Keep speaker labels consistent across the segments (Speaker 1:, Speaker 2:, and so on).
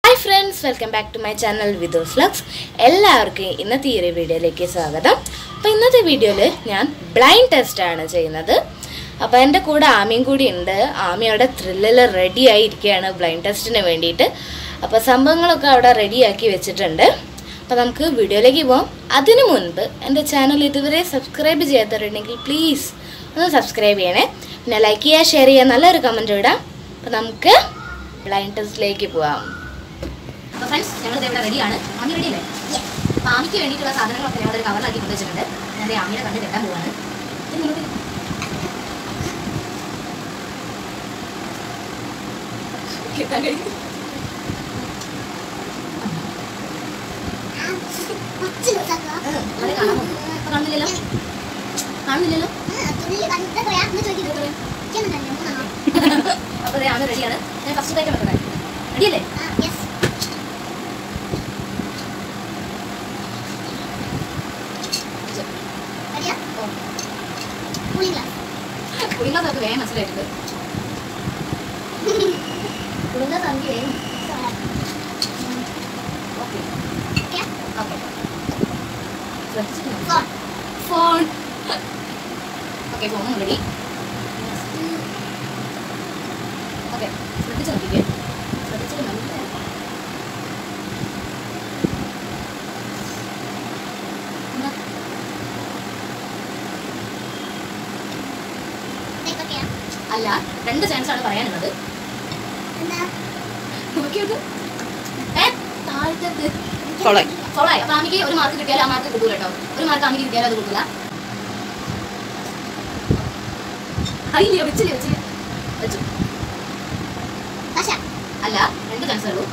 Speaker 1: Hi friends welcome back to my channel Vidu flux എല്ലാവർക്കും ഇന്നത്തെ ഈ ഒരു വീഡിയോയിലേക്ക് സ്വാഗതം അപ്പോൾ ഇന്നത്തെ വീഡിയോയിൽ ഞാൻ ബ്ലൈൻഡ് ടെസ്റ്റ് ആണ് ചെയ്യുന്നത് അപ്പോൾ എൻ്റെ കൂടെ ആമിയും കൂടി ഉണ്ട് ആമി അവിടെ ത്രില്ലിൽ റെഡി ആയിരിക്കുകയാണ് ബ്ലൈൻഡ് ടെസ്റ്റിന് വേണ്ടിയിട്ട് അപ്പോൾ സംഭവങ്ങളൊക്കെ അവിടെ റെഡിയാക്കി വെച്ചിട്ടുണ്ട് അപ്പോൾ നമുക്ക് വീഡിയോയിലേക്ക് പോകാം അതിനു മുൻപ് എൻ്റെ ചാനൽ ഇതുവരെ സബ്സ്ക്രൈബ് ചെയ്യാത്തവരുണ്ടെങ്കിൽ പ്ലീസ് ഒന്ന് സബ്സ്ക്രൈബ് ചെയ്യണേ പിന്നെ ലൈക്ക് ചെയ്യുക ഷെയർ ചെയ്യുക നല്ലൊരു കമൻറ്റ് ഇടാം അപ്പോൾ നമുക്ക് ബ്ലൈൻഡ് ടെസ്റ്റിലേക്ക് പോവാം
Speaker 2: അപ്പോൾ ഫ്രണ്ട്സ് ഞങ്ങൾ ഇവിടെ റെഡിയാണ് ആമി റെഡി അല്ലേ അപ്പോൾ ആമിക്ക് വേണ്ടിയിട്ടുള്ള സാധനങ്ങളൊക്കെ ഞങ്ങൾ ഒരു കവറിലാക്കി കൊണ്ടുവച്ചിട്ടുണ്ട് ഞാൻ ദേ ആമിയുടെ കണ്ട് കെട്ടാൻ പോവാണ് ഇത് നിങ്ങൾക്ക് കെട്ടാൻ കഴിയും വളരെ കാണാമോ അപ്പോൾ കാണുന്നില്ലല്ലോ കാണുന്നില്ലല്ലോ അപ്പോൾ ദേ ആമി റെഡിയാണ് ഞാൻ ഫസ്റ്റ് ആയിട്ട് വെക്കണേ റെഡിയല്ലേ കുടുങ്ങാൻ നമുക്ക് വേഗം മനസ്സിലായിട്ടുണ്ട് കുടുങ്ങാൻ നമുക്ക് വേഗം okay okay phone okay phone ready okay ശ്രദ്ധിച്ച് നോക്കിക്കേ ശ്രദ്ധിച്ചിട്ട് നല്ല എന്താ അല്ല രണ്ട് ചാൻസ് ആണ് പറയാനുള്ളത് നോക്കിയത് ഏ താഴത്തെ
Speaker 1: കൊളായി.
Speaker 2: കൊളായി അപ്പൊ ആമിക്ക് ഒരു മാർക്ക് കിട്ടിയാൽ ആ മാർക്ക് കിട്ടൂല കേട്ടോ ഒരു മാർക്ക് ആമിക്ക് കിട്ടിയാൽ അത് കിട്ടൂല അയ്യോ വെച്ചില്ല വെച്ചില്ല വെച്ചു അല്ല രണ്ട് ചാൻസ് ഉള്ളൂ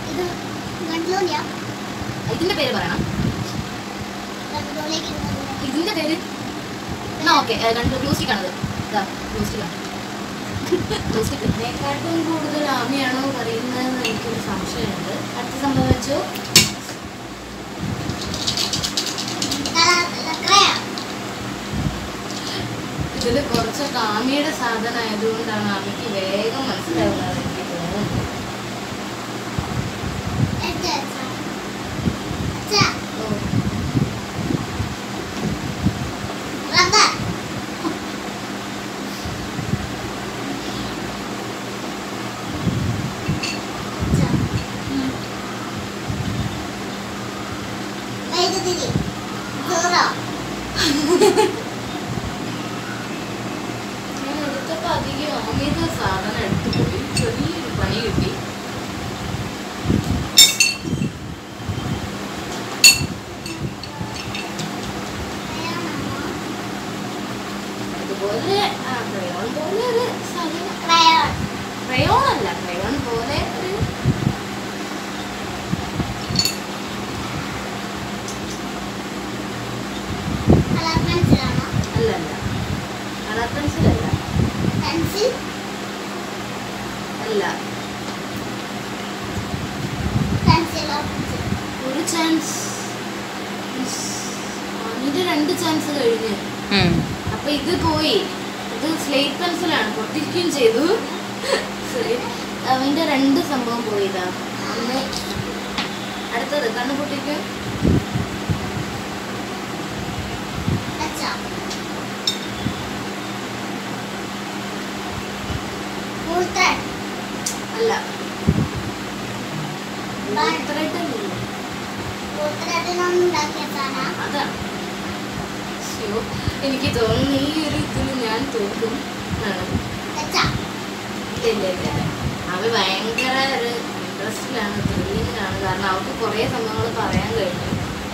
Speaker 2: ഇതിന്റെ പേര് പറയണം ഇതിന്റെ പേര് എന്നാ ഓക്കെ രണ്ട് ബ്ലൂ സ്റ്റിക്ക് ആണത് ഇതാ ബ്ലൂ സ്റ്റിക്ക് ആണ് ബ്ലൂ സ്റ്റിക്ക്
Speaker 1: ഇതിനെക്കാട്ടും കൂടുതൽ ആമിയാണോ പറയുന്നതെന്ന് എനിക്കൊരു സംശയമുണ്ട് അടുത്ത സംഭവം വെച്ചു ഇതിൽ കുറച്ചൊക്കെ ആമിയുടെ സാധനം ആയതുകൊണ്ടാണ് ആമിക്ക് വേഗം മനസ്സിലാവുന്നത് എനിക്ക് തോന്നുന്നു ഓ, ഞാൻ എടുത്തപ്പോൾ അധികം ആമിയുടെ സാധനം എടുത്തു പോയി ചെറിയൊരു പണി കിട്ടി അതുപോലെ ആ ക്രയോൺ പോലെ ഒരു സാധനം ക്രയോൺ അല്ല ക്രയോൺ പോലെ ഒരു അല്ല അല്ല കളർ പെൻസിൽ അല്ല അല്ല ഒരു ചാൻസ് ആമിയുടെ രണ്ട് ചാൻസ് കഴിഞ്ഞ് അപ്പൊ ഇത് പോയി ഇത് സ്ലേറ്റ് പെൻസിലാണ് പൊട്ടിക്കുകയും ചെയ്തു Slate- അവന്റെ രണ്ട് സംഭവം പോയതാ ഒന്ന് അടുത്തത് കണ്ണു പൊട്ടിക്ക് അല്ല ഇത്രയായിട്ടല്ലേ അതാണ് ശ്ശോ, എനിക്ക് തോന്നുന്നു ഈ ഒരു ഇതിൽ ഞാൻ തോക്കും ആണ് ഇല്ല ഇല്ല ഇല്ല അവ ഭയങ്കര ഒരു ഇൻട്രസ്റ്റിലാണ് ത്രില്ലിങ്ങിലാണ് കാരണം അവർക്ക് കുറേ സംഭവങ്ങൾ പറയാൻ കഴിഞ്ഞു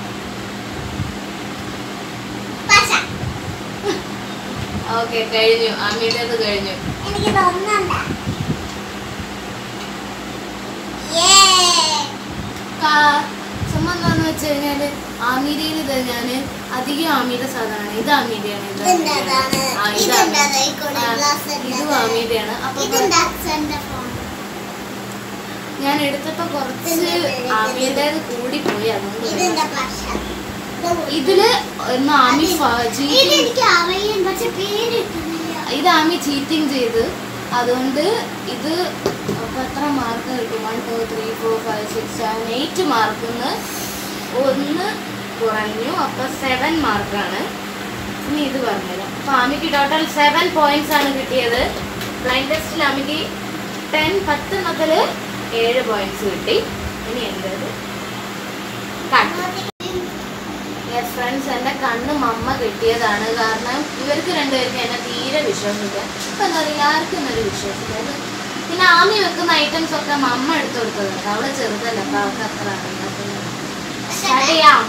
Speaker 1: ഓക്കെ കഴിഞ്ഞു അമ്മയുടേത് കഴിഞ്ഞു
Speaker 3: എനിക്ക് തോന്നുന്നുണ്ട
Speaker 1: സംഭവം എന്താന്ന് വെച്ച് കഴിഞ്ഞാല് ആമീരയിൽ ഇത് ഞാന് അധികം ആമീയുടെ സാധനമാണ് ഇത് ആമീരയാണ് ഇത് ആമീരയാണ്. ആ, ഇത് ആമീര. ആ, ഇതും ആമീരയാണ് അപ്പൊ ഞാൻ എടുത്തപ്പോ കുറച്ച് ആമീരുടേത് കൂടി പോയി അതുകൊണ്ട് ഇതില് ഒന്ന് ആമി ചീറ്റിംഗ്
Speaker 3: ഇതെനിക്ക് അറിയാൻ പക്ഷെ പേര് കിട്ടുന്നില്ല
Speaker 1: ഇത് ആമി ചീറ്റിംഗ് ചെയ്ത് അതുകൊണ്ട് ഇത് അപ്പോൾ എത്ര മാർക്ക് കിട്ടും one two three four five six seven eight മാർക്കിന്ന് ഒന്ന് കുറഞ്ഞു അപ്പോൾ സെവൻ മാർക്കാണ് ഇനി ഇത് പറഞ്ഞുതരാം അപ്പോൾ ആമിക്ക് ടോട്ടൽ സെവൻ പോയിന്റ്സ് ആണ് കിട്ടിയത് ബ്ലൈൻഡ് ടെസ്റ്റിൽ ആമിക്ക് ടെൻ പത്തെണ്ണത്തിൽ ഏഴ് പോയിന്റ്സ് കിട്ടി ഇനി എൻ്റേത് കണ്ണ് യെസ് ഫ്രണ്ട്സ് എൻ്റെ കണ്ണ് മമ്മ കിട്ടിയതാണ് കാരണം ഇവർക്ക് രണ്ടുപേർക്കും എന്നെ തീരെ വിശ്വാസമില്ല അപ്പം എന്താ പറയുക ആർക്കും എന്നൊരു വിശ്വാസമില്ല അത് പിന്നെ ആമി വെക്കുന്ന ഐറ്റംസ് ഒക്കെ മമ്മ എടുത്തു കൊടുത്തതുണ്ട് അവളെ ചെറുതല്ല അപ്പം അവൾക്ക് അത്ര അറിയില്ല സ്റ്റാർട്ട് ചെയ്യാം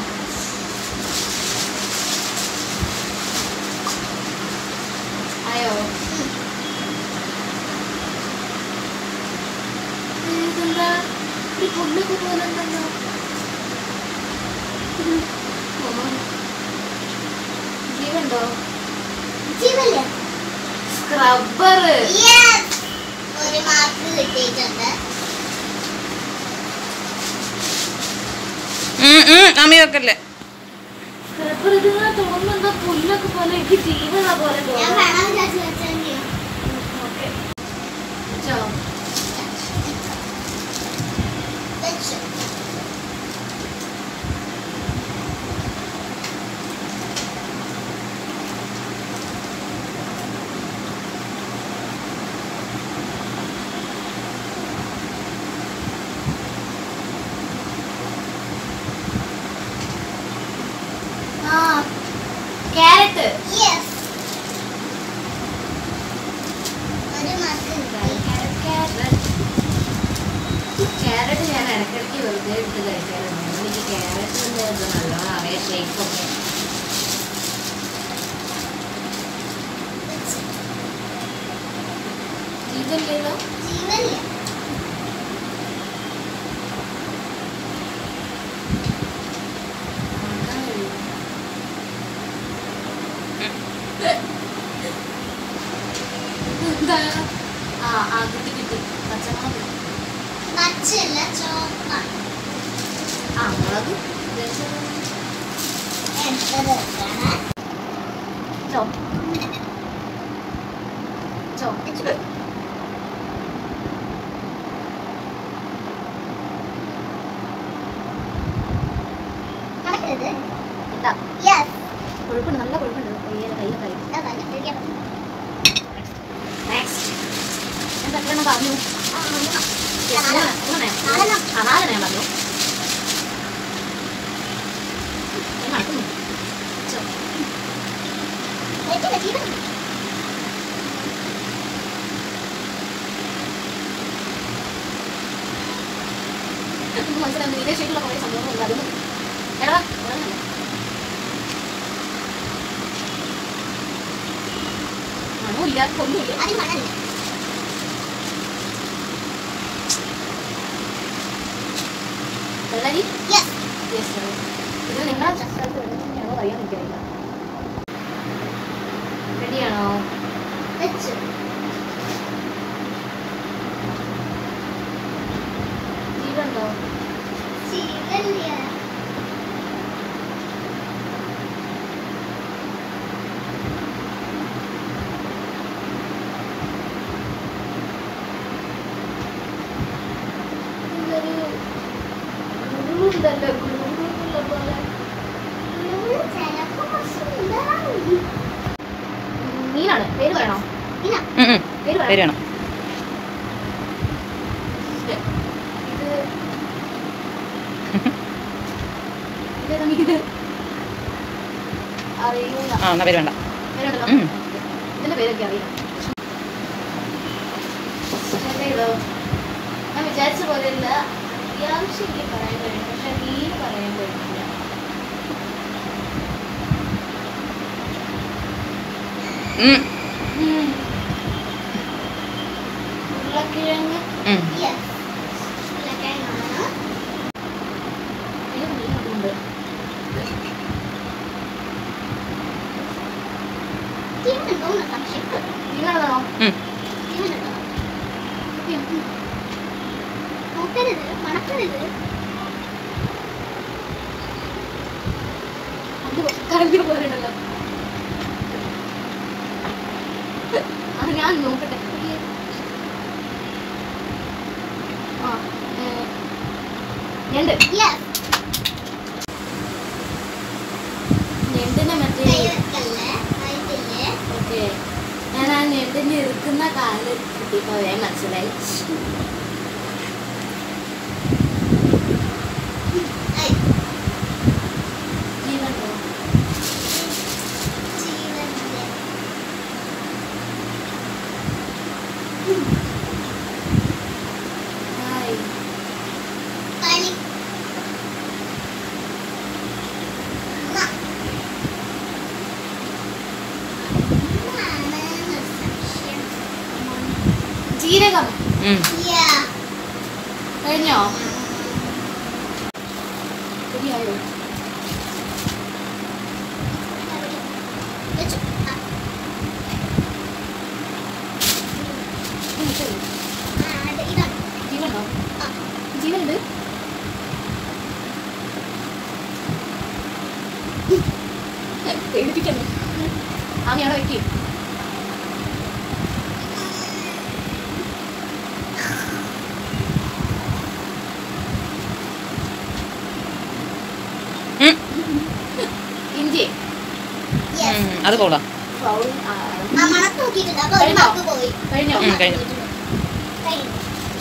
Speaker 1: ആയോ ഇതെന്താ ഒരു പുല്ലൊക്കെ പോലെ ഉണ്ടല്ലോ ജീവണ്ടോ
Speaker 3: ജീവല്ലേ
Speaker 1: സ്ക്രബ്ബർ
Speaker 3: Yes! ഒരു മാർക്ക് കിട്ടിയിട്ടുണ്ട്
Speaker 2: അമ്മി വെക്കല്ലേ
Speaker 1: സ്ക്രബ്ബർ ഇതിങ്ങനെ തോന്നുന്നു എന്താ പുല്ലൊക്കെ പോലെ എനിക്ക് ജീവന പോലെ
Speaker 3: ഞാൻ
Speaker 1: തോന്നുന്നു
Speaker 3: വേണം വിചാരിച്ചു വെച്ചെങ്കിൽ
Speaker 1: ഓക്കേ. ചോ.
Speaker 3: വെച്ചു
Speaker 1: ആ ക്യാരറ്റ്
Speaker 3: Yes! ഒരു മാർക്ക് കിട്ടി
Speaker 1: ക്യാരറ്റ് ഞാൻ ഇടയ്ക്കിടയ്ക്ക് വെറുതെ എടുത്ത് കഴിക്കാറുണ്ട് എനിക്ക് ക്യാരറ്റിൻ്റെ ഇത് നല്ലോണം അറിയാം ഷേപ്പൊക്കെ
Speaker 3: വെച്ചു.
Speaker 1: ജീവനില്ലല്ലോ
Speaker 3: ജീവനില്ല
Speaker 1: എന്താ ആ ആ കിട്ടി കിട്ടി പച്ചമുളക്
Speaker 3: പച്ചയല്ല ചോപ്പാണ്
Speaker 1: ആ മുളക് ഉദ്ദേശിച്ചത്
Speaker 3: എടുത്തത് വെക്കാണ്
Speaker 1: ചോ ചോ
Speaker 3: കണക്കരുത്
Speaker 1: ഇതാ
Speaker 3: യെസ്
Speaker 1: കൊഴുപ്പുണ്ട് നല്ല കൊഴുപ്പുണ്ട് കയ്യിലെ കയ്യിലെ കൈ
Speaker 3: അതല്ല കഴിക്കാൻ
Speaker 1: നെക്സ്റ്റ് ഞാൻ എത്രയെണ്ണം പറഞ്ഞു
Speaker 3: ആ, മൂന്നെണ്ണം.
Speaker 1: Yes,
Speaker 3: നാലെണ്ണം.
Speaker 1: മൂന്നെണ്ണം.
Speaker 3: നാലെണ്ണം.
Speaker 1: ആ നാലെണ്ണം ഞാൻ പറഞ്ഞു ഞാൻ നടക്കുന്നു ചോ
Speaker 3: കഴിക്കില്ല, ജീവൻ
Speaker 1: നമുക്ക് മനസ്സിലാവുന്നു ഇതേ ഷേപ്പിലുള്ള കുറേ സംഭവങ്ങളുണ്ട് അതൊന്നും എടാ ഒരെണ്ണമല്ല. മണമില്ല ഒന്നുമില്ല
Speaker 3: അതിന് മണമില്ല
Speaker 1: വെള്ളരി
Speaker 3: യെസ്
Speaker 1: യെസ് ഇത് നിങ്ങളുടെ സ്ഥലത്ത് വെള്ളരിയാണോ അറിയാൻ എനിക്കറിയില്ല റെഡിയാണോ
Speaker 3: വെച്ചു
Speaker 1: ജീവനുണ്ടോ
Speaker 3: ജീവനില്ല
Speaker 1: ഇതൊരു ഉരുളുണ്ടല്ലോ ഉരുളുള്ള പോലെ
Speaker 3: ഉള്ളിൽ ചിലപ്പോ കുറച്ച് ഉണ്ടാവും.
Speaker 1: ഉം, മീനാണ് പേര് പറയണോ
Speaker 3: ഇല്ല,
Speaker 1: പേര് പറയണോ
Speaker 2: വരണം
Speaker 1: ഇത് ഇതേതാ മീന്? അറിയൂല
Speaker 2: ആ എന്നാ പേര് വേണ്ട
Speaker 1: പേരുണ്ടല്ലോ
Speaker 2: ഉം.
Speaker 1: ഇതിന്റെ പേരൊക്കെ അറിയാം സ്റ്റാർട്ട് ചെയ്തോ ഞാൻ വിചാരിച്ച പോലെ ഇല്ല അത്യാവശ്യം എനിക്ക് പറയാൻ കഴിയും പക്ഷെ മീൻ പറയാൻ കഴിയില്ല
Speaker 2: ഉം.
Speaker 1: ഉം. ഉരുളക്കിഴങ്ങ്
Speaker 2: ഉം.
Speaker 3: yes. ഉരുളക്കിഴങ്ങാണ്.
Speaker 1: ഇതിൽ മീനുണ്ട്
Speaker 3: ജീവനുണ്ടോന്ന് സംശയം.
Speaker 1: മീനാണോ
Speaker 2: ഉം.
Speaker 3: ജീവനുണ്ടോ? നോക്കരുത് മണക്കരുത്
Speaker 1: അത് കറങ്ങി പോയിട്ടുണ്ടല്ലോ ആ ഞാൻ നോക്കട്ടെ
Speaker 2: ഞണ്ട്
Speaker 3: Yes.
Speaker 1: ഞണ്ടിനെ മറ്റേ
Speaker 3: കൈ വെക്കല്ലേ. ആയിട്ടില്ലേ?
Speaker 1: ഓക്കെ ഞാൻ ആ ഞണ്ടിന്റെ ഇരിക്കുന്ന കാല് കിട്ടിയപ്പോ വേഗം മനസ്സിലായി
Speaker 3: ആയി.
Speaker 1: ജീവനുണ്ടോ?
Speaker 3: ജീവനില്ലേ?
Speaker 1: ഹായ്.
Speaker 3: കളി. അമ്മ. അമ്മയാണ് സംശയം.
Speaker 1: ജീരകം
Speaker 3: Yeah.
Speaker 1: കഴിഞ്ഞോ ശരിയായോ
Speaker 3: വെച്ചു. ആ,
Speaker 1: ഉം, ശരി.
Speaker 3: ആ, അത് ഇതാണ്.
Speaker 1: ജീവനുണ്ടോ
Speaker 3: ആ.
Speaker 1: ജീവനുണ്ട് പേടിപ്പിക്കുന്നു ആമി അവിടെ വെക്കി ഇഞ്ചി
Speaker 3: Yes.
Speaker 4: അത് കൊള്ളാം
Speaker 1: ഫൗൾ
Speaker 3: ആ, മണത്ത് നോക്കിയിട്ടുണ്ട്. അപ്പൊ ഒരു
Speaker 1: കഴിഞ്ഞോ?
Speaker 3: മാർക്ക് പോയി.
Speaker 1: കഴിഞ്ഞോ
Speaker 4: ഉം, കഴിഞ്ഞു.
Speaker 3: കഴിഞ്ഞു.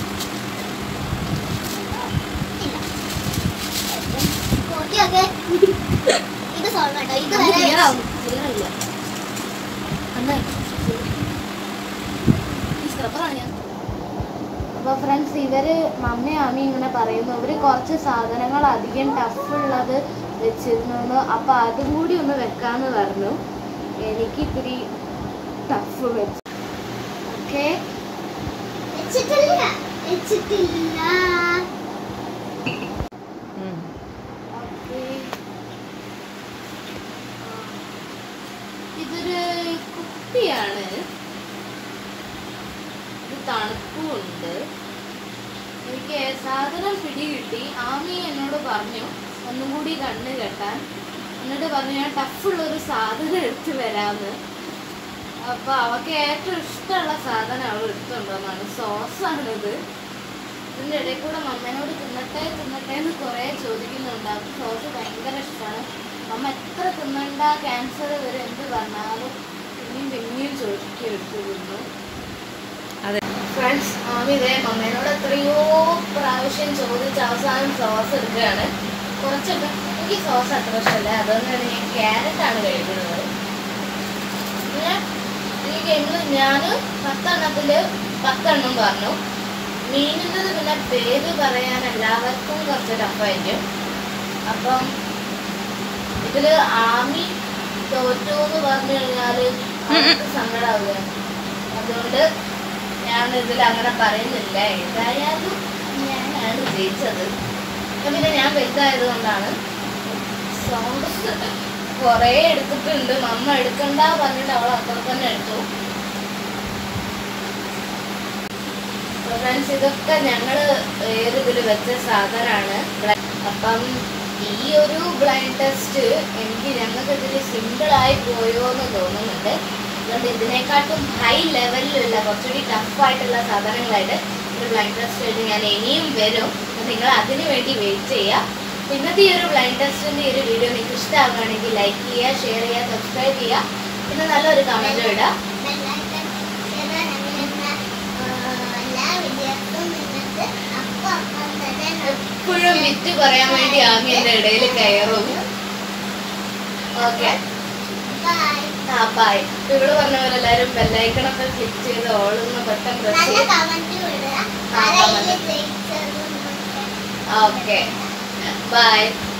Speaker 3: ഇല്ല. Okay, okay. ഇത് സോൾവ് കേട്ടോ ഇത്
Speaker 1: നമുക്ക്
Speaker 3: വരെ
Speaker 1: clear ആവും. Clear ആയില്ല. നന്നായി. ഈ scrubber-ആണ് ഞാൻ. അപ്പൊ ഫ്രണ്ട്സ് ഇവര് മമ്മയും അമ്മയും ഇങ്ങനെ പറയുന്നു ഇവര് കുറച്ച് സാധനങ്ങൾ അധികം ടഫ് ഉള്ളത് വെച്ചിരുന്നു അപ്പൊ അതും കൂടി ഒന്ന് വെക്കാന്ന് പറഞ്ഞു എനിക്ക് ഇത്തിരി ടഫ് വെച്ച് ഓക്കെ
Speaker 3: വെച്ചിട്ടില്ല വെച്ചിട്ടില്ല
Speaker 4: ഉം.
Speaker 1: ഓക്കെ ഇതൊരു കുപ്പിയാണ് ഇത് തണുപ്പുണ്ട് എനിക്ക് സാധനം പിടികിട്ടി ആമി എന്നോട് പറഞ്ഞു ഒന്നും കൂടി കണ്ണ് കെട്ടാൻ എന്നിട്ട് പറഞ്ഞു ഞാൻ ടഫുള്ളൊരു സാധനം എടുത്തു വരാമെന്ന് അപ്പൊ അവക്ക് ഏറ്റവും ഇഷ്ടമുള്ള സാധനം അവൾ എടുത്തുകൊണ്ടുവന്നാണ് സോസാണിത് ഇതിൻ്റെ ഇടയിൽ കൂടെ മമ്മേനോട് തിന്നട്ടെ തിന്നട്ടെ എന്ന് കുറേ ചോദിക്കുന്നുണ്ട് അവർക്ക് സോസ് ഭയങ്കര ഇഷ്ടമാണ് അമ്മ എത്ര തിന്നണ്ട ക്യാൻസർ വരെ എന്ത് പറഞ്ഞാലും പിന്നെയും പിന്നെയും ചോദിക്കും എടുത്തു തിന്നു
Speaker 4: അതെ
Speaker 1: ഫ്രണ്ട്സ് മാമി ഇതേ മമ്മേനോട് എത്രയോ പ്രാവശ്യം ചോദിച്ച് അവസാനം സോസ് എടുക്കുകയാണ് കുറച്ചൊക്കെ എനിക്ക് സോസ് അത്ര ഇഷ്ടമല്ല അതുകൊണ്ടാണ് ഞാൻ ക്യാരറ്റാണ് കഴിക്കുന്നത് പിന്നെ ഈ ഗെയിമിൽ ഞാൻ പത്തെണ്ണത്തിൽ പത്തെണ്ണം പറഞ്ഞു മീനിൻ്റെത് പിന്നെ പേര് പറയാൻ എല്ലാവർക്കും കുറച്ച് ടഫായിരിക്കും അപ്പം ഇതില് ആമി തോറ്റു എന്ന് പറഞ്ഞു കഴിഞ്ഞാൽ അവർക്ക് സങ്കടാവുക അതുകൊണ്ട് ഞാൻ ഇതിൽ അങ്ങനെ പറയുന്നില്ല ഏതായാലും ഞാനാണ് ജയിച്ചത് അപ്പൊ പിന്നെ ഞാൻ വലുതായത് കൊണ്ടാണ് സോങ്സ് കുറേ എടുത്തിട്ടുണ്ട് മമ്മ എടുക്കണ്ട പറഞ്ഞിട്ട് അവൾ അത്ര തന്നെ എടുത്തു ഫ്രണ്ട്സ് ഇതൊക്കെ ഞങ്ങൾ ഏറിതിൽ വെച്ച സാധനമാണ് അപ്പം ഈ ഒരു ബ്ലൈൻഡ് ടെസ്റ്റ് എനിക്ക് ഞങ്ങൾക്ക് ഇതിൽ സിമ്പിളായി പോയോ എന്ന് തോന്നുന്നുണ്ട് അതുകൊണ്ട് ഇതിനെക്കാട്ടും ഹൈ ലെവലിലുള്ള കുറച്ചുകൂടി ടഫായിട്ടുള്ള സാധനങ്ങളായിട്ട് ഒരു ബ്ലൈൻഡ് ടെസ്റ്റ് ആയിട്ട് ഞാൻ ഇനിയും വരും അപ്പം നിങ്ങൾ അതിന് വേണ്ടി വെയിറ്റ് ചെയ്യുക ഇന്നത്തെ ഈ ഒരു ബ്ലൈൻഡ് ടെസ്റ്റിൻ്റെ ഈ ഒരു വീഡിയോ നിങ്ങൾക്ക് ഇഷ്ടമാവുകയാണെങ്കിൽ ലൈക്ക് ചെയ്യുക ഷെയർ ചെയ്യുക സബ്സ്ക്രൈബ് ചെയ്യുക പിന്നെ നല്ലൊരു കമൻറ്റും ഇടുക
Speaker 3: ബെല്ലൈക്കൺ ചെയ്താൽ ഞങ്ങളിടുന്ന, ആ, എല്ലാ വീഡിയോസും നിങ്ങൾക്ക് അപ്പം അപ്പം തന്നെ
Speaker 1: എപ്പോഴും വിറ്റ് പറയാൻ വേണ്ടി ആമി എൻ്റെ ഇടയിൽ കയറും ഓക്കെ
Speaker 3: ബൈ
Speaker 1: ആ ബൈ ഇവള് പറഞ്ഞ പോലെ എല്ലാവരും ബെല്ലൈക്കണൊക്കെ ക്ലിക്ക് ചെയ്ത് ഓളൊന്ന് പെട്ടെന്ന് പ്രസ്
Speaker 3: നല്ല
Speaker 1: ചെയ്ത്
Speaker 3: കമന്റ് വിടുക
Speaker 1: ആ,
Speaker 3: ആരാ ഇതിൽ
Speaker 1: comment.
Speaker 3: ജയിച്ചതെന്നൊക്കെ
Speaker 1: okay bye